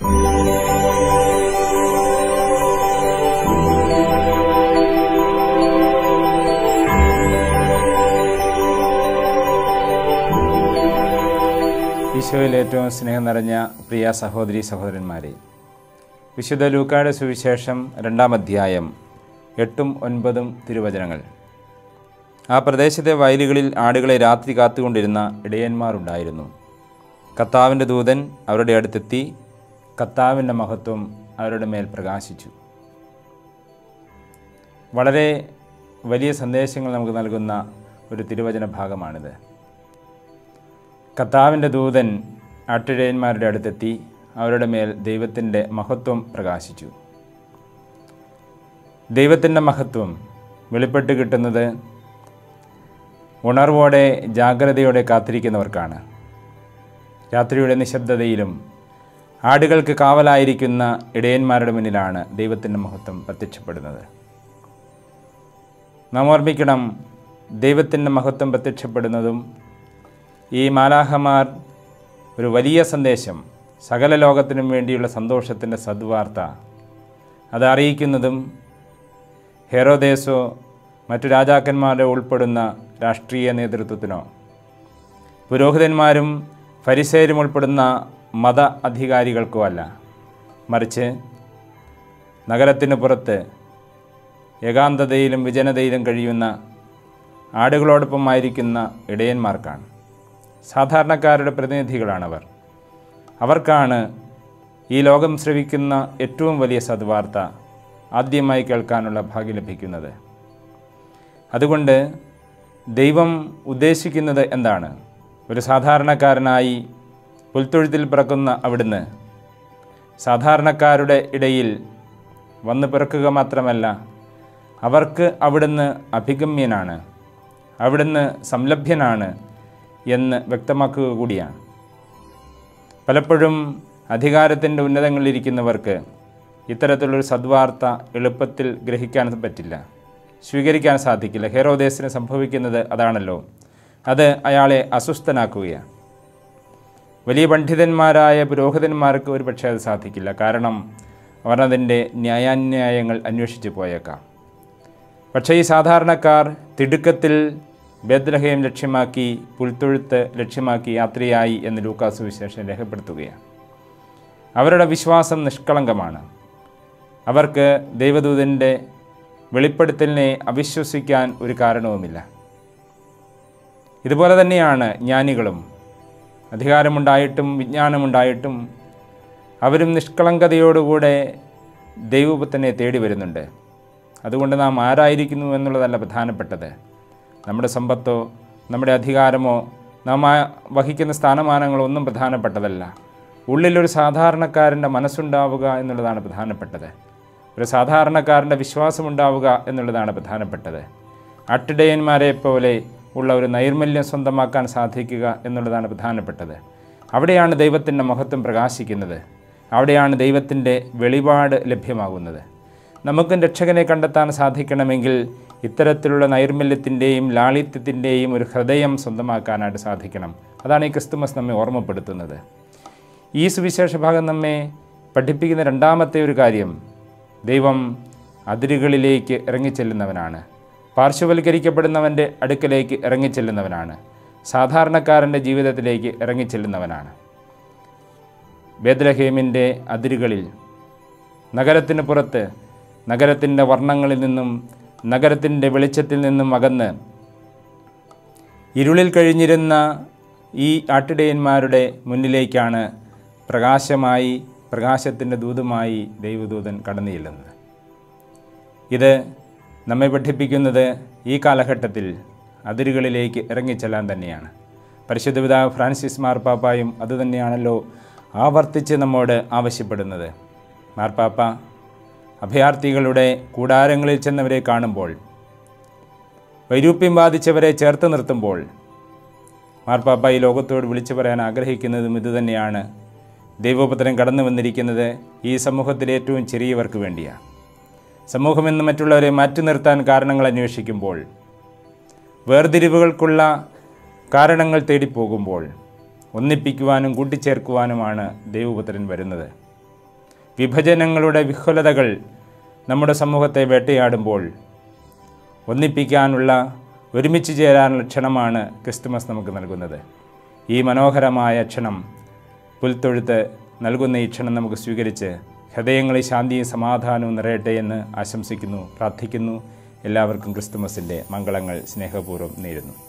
ഈശോയിൽ ഏറ്റവും സ്നേഹം നിറഞ്ഞ പ്രിയ സഹോദരി സഹോദരന്മാരെ വിശുദ്ധ ലൂക്കായുടെ സുവിശേഷം രണ്ടാം അധ്യായം എട്ടും ഒൻപതും തിരുവചനങ്ങൾ ആ പ്രദേശത്തെ വയലുകളിൽ ആടുകളെ രാത്രി കാത്തുകൊണ്ടിരുന്ന ഇടയന്മാരുണ്ടായിരുന്നു കർത്താവിൻ്റെ ദൂതൻ അവരുടെ അടുത്തെത്തി കർത്താവിൻ്റെ മഹത്വം അവരുടെ മേൽ പ്രകാശിച്ചു വളരെ വലിയ സന്ദേശങ്ങൾ നമുക്ക് നൽകുന്ന ഒരു തിരുവചന ഭാഗമാണിത് കർത്താവിൻ്റെ ദൂതൻ ആട്ടിടയന്മാരുടെ അടുത്തെത്തി അവരുടെ മേൽ ദൈവത്തിൻ്റെ മഹത്വം പ്രകാശിച്ചു ദൈവത്തിൻ്റെ മഹത്വം വെളിപ്പെട്ട് കിട്ടുന്നത് ഉണർവോടെ ജാഗ്രതയോടെ കാത്തിരിക്കുന്നവർക്കാണ് രാത്രിയുടെ നിശബ്ദതയിലും ആടുകൾക്ക് കാവലായിരിക്കുന്ന ഇടയന്മാരുടെ മുന്നിലാണ് ദൈവത്തിൻ്റെ മഹത്വം പ്രത്യക്ഷപ്പെടുന്നത് നാം ഓർമ്മിക്കണം ദൈവത്തിൻ്റെ മഹത്വം പ്രത്യക്ഷപ്പെടുന്നതും ഈ മാലാഹമാർ ഒരു വലിയ സന്ദേശം സകല ലോകത്തിനും വേണ്ടിയുള്ള സന്തോഷത്തിൻ്റെ സദ്വാർത്ത അത് അറിയിക്കുന്നതും ഹെറോദേസോ മറ്റു രാജാക്കന്മാരെ ഉൾപ്പെടുന്ന രാഷ്ട്രീയ നേതൃത്വത്തിനോ പുരോഹിതന്മാരും ഫരിസേരും ഉൾപ്പെടുന്ന മത അധികാരികൾക്കോ അല്ല മറിച്ച് നഗരത്തിന് പുറത്ത് ഏകാന്തതയിലും വിജനതയിലും കഴിയുന്ന ആടുകളോടൊപ്പമായിരിക്കുന്ന ഇടയന്മാർക്കാണ് സാധാരണക്കാരുടെ പ്രതിനിധികളാണവർ അവർക്കാണ് ഈ ലോകം ശ്രവിക്കുന്ന ഏറ്റവും വലിയ സദ്വാർത്ത ആദ്യമായി കേൾക്കാനുള്ള ഭാഗ്യം ലഭിക്കുന്നത് അതുകൊണ്ട് ദൈവം ഉദ്ദേശിക്കുന്നത് എന്താണ് ഒരു സാധാരണക്കാരനായി പുൽത്തൊഴുത്തിൽ പിറക്കുന്ന അവിടുന്ന് സാധാരണക്കാരുടെ ഇടയിൽ വന്ന് പിറക്കുക മാത്രമല്ല അവർക്ക് അവിടുന്ന് അഭിഗമ്യനാണ് അവിടുന്ന് സംലഭ്യനാണ് എന്ന് വ്യക്തമാക്കുക കൂടിയാണ് പലപ്പോഴും അധികാരത്തിൻ്റെ ഉന്നതങ്ങളിലിരിക്കുന്നവർക്ക് ഇത്തരത്തിലുള്ളൊരു സദ്വാർത്ത എളുപ്പത്തിൽ ഗ്രഹിക്കാൻ പറ്റില്ല സ്വീകരിക്കാൻ സാധിക്കില്ല ഹെറോദേസിന് സംഭവിക്കുന്നത് അതാണല്ലോ അത് അയാളെ അസ്വസ്ഥനാക്കുകയാണ് വലിയ പണ്ഡിതന്മാരായ പുരോഹിതന്മാർക്ക് ഒരു പക്ഷേ അത് സാധിക്കില്ല കാരണം അവർ അതിൻ്റെ ന്യായാന്യായങ്ങൾ അന്വേഷിച്ച് പോയേക്കാം പക്ഷേ ഈ സാധാരണക്കാർ തിടുക്കത്തിൽ ബേദ്ലഹേം ലക്ഷ്യമാക്കി പുൽത്തൊഴുത്ത് ലക്ഷ്യമാക്കി യാത്രയായി എന്ന് ലൂക്കാസ് വിശേഷം രേഖപ്പെടുത്തുകയാണ് അവരുടെ വിശ്വാസം നിഷ്കളങ്കമാണ് അവർക്ക് ദൈവദൂതൻ്റെ വെളിപ്പെടുത്തലിനെ അവിശ്വസിക്കാൻ ഒരു കാരണവുമില്ല ഇതുപോലെ തന്നെയാണ് ജ്ഞാനികളും അധികാരമുണ്ടായിട്ടും വിജ്ഞാനമുണ്ടായിട്ടും അവരും നിഷ്കളങ്കതയോടുകൂടെ ദൈവപുത്രനെ തേടി വരുന്നുണ്ട് അതുകൊണ്ട് നാം ആരായിരിക്കുന്നു എന്നുള്ളതല്ല പ്രധാനപ്പെട്ടത് നമ്മുടെ സമ്പത്തോ നമ്മുടെ അധികാരമോ നാം ആ വഹിക്കുന്ന സ്ഥാനമാനങ്ങളോ ഒന്നും പ്രധാനപ്പെട്ടതല്ല ഉള്ളിലൊരു സാധാരണക്കാരൻ്റെ മനസ്സുണ്ടാവുക എന്നുള്ളതാണ് പ്രധാനപ്പെട്ടത് ഒരു സാധാരണക്കാരൻ്റെ വിശ്വാസമുണ്ടാവുക എന്നുള്ളതാണ് പ്രധാനപ്പെട്ടത് അട്ടിടയന്മാരെ പോലെ ഉള്ള ഒരു നൈർമല്യം സ്വന്തമാക്കാൻ സാധിക്കുക എന്നുള്ളതാണ് പ്രധാനപ്പെട്ടത് അവിടെയാണ് ദൈവത്തിൻ്റെ മഹത്വം പ്രകാശിക്കുന്നത് അവിടെയാണ് ദൈവത്തിൻ്റെ വെളിപാട് ലഭ്യമാകുന്നത് നമുക്കും രക്ഷകനെ കണ്ടെത്താൻ സാധിക്കണമെങ്കിൽ ഇത്തരത്തിലുള്ള നൈർമല്യത്തിൻ്റെയും ലാളിത്യത്തിൻ്റെയും ഒരു ഹൃദയം സ്വന്തമാക്കാനായിട്ട് സാധിക്കണം അതാണ് ഈ ക്രിസ്തുമസ് നമ്മെ ഓർമ്മപ്പെടുത്തുന്നത് ഈ സുവിശേഷ ഭാഗം നമ്മെ പഠിപ്പിക്കുന്ന രണ്ടാമത്തെ ഒരു കാര്യം ദൈവം അതിരുകളിലേക്ക് ഇറങ്ങിച്ചെല്ലുന്നവനാണ് പാർശ്വവൽക്കരിക്കപ്പെടുന്നവൻ്റെ അടുക്കലേക്ക് ഇറങ്ങിച്ചെല്ലുന്നവനാണ് സാധാരണക്കാരൻ്റെ ജീവിതത്തിലേക്ക് ഇറങ്ങിച്ചെല്ലുന്നവനാണ് ബേദ്ലഹേമിൻ്റെ അതിരുകളിൽ നഗരത്തിന് പുറത്ത് നഗരത്തിൻ്റെ വർണ്ണങ്ങളിൽ നിന്നും നഗരത്തിൻ്റെ വെളിച്ചത്തിൽ നിന്നും അകന്ന് ഇരുളിൽ കഴിഞ്ഞിരുന്ന ഈ ആട്ടിടയന്മാരുടെ മുന്നിലേക്കാണ് പ്രകാശമായി പ്രകാശത്തിൻ്റെ ദൂതുമായി ദൈവദൂതൻ കടന്നു ചെല്ലുന്നത് ഇത് നമ്മെ പഠിപ്പിക്കുന്നത് ഈ കാലഘട്ടത്തിൽ അതിരുകളിലേക്ക് ഇറങ്ങിച്ചെല്ലാൻ തന്നെയാണ് പരിശുദ്ധ പിതാവ് ഫ്രാൻസിസ് മാർപ്പാപ്പായും അതുതന്നെയാണല്ലോ ആവർത്തിച്ച് നമ്മോട് ആവശ്യപ്പെടുന്നത് മാർപ്പാപ്പ അഭയാർത്ഥികളുടെ കൂടാരങ്ങളിൽ ചെന്നവരെ കാണുമ്പോൾ വൈരൂപ്യം ബാധിച്ചവരെ ചേർത്ത് നിർത്തുമ്പോൾ മാർപ്പാപ്പ ഈ ലോകത്തോട് വിളിച്ചു പറയാൻ ആഗ്രഹിക്കുന്നതും ഇതുതന്നെയാണ് ദൈവപുത്രൻ കടന്നു വന്നിരിക്കുന്നത് ഈ സമൂഹത്തിലെ ഏറ്റവും ചെറിയവർക്ക് വേണ്ടിയാണ് സമൂഹമെന്ന് മറ്റുള്ളവരെ മാറ്റി നിർത്താൻ കാരണങ്ങൾ അന്വേഷിക്കുമ്പോൾ വേർതിരിവുകൾക്കുള്ള കാരണങ്ങൾ തേടിപ്പോകുമ്പോൾ ഒന്നിപ്പിക്കുവാനും കൂട്ടിച്ചേർക്കുവാനുമാണ് ദൈവപുത്രൻ വരുന്നത് വിഭജനങ്ങളുടെ വിഹുലതകൾ നമ്മുടെ സമൂഹത്തെ വേട്ടയാടുമ്പോൾ ഒന്നിപ്പിക്കാനുള്ള ഒരുമിച്ച് ചേരാനുള്ള ക്ഷണമാണ് ക്രിസ്തുമസ് നമുക്ക് നൽകുന്നത് ഈ മനോഹരമായ ക്ഷണം പുൽത്തൊഴുത്ത് നൽകുന്ന ഈ ക്ഷണം നമുക്ക് സ്വീകരിച്ച് ഹൃദയങ്ങളിൽ ശാന്തിയും സമാധാനവും നിറയട്ടെ എന്ന് ആശംസിക്കുന്നു പ്രാർത്ഥിക്കുന്നു എല്ലാവർക്കും ക്രിസ്തുമസിൻ്റെ മംഗളങ്ങൾ സ്നേഹപൂർവ്വം നേരുന്നു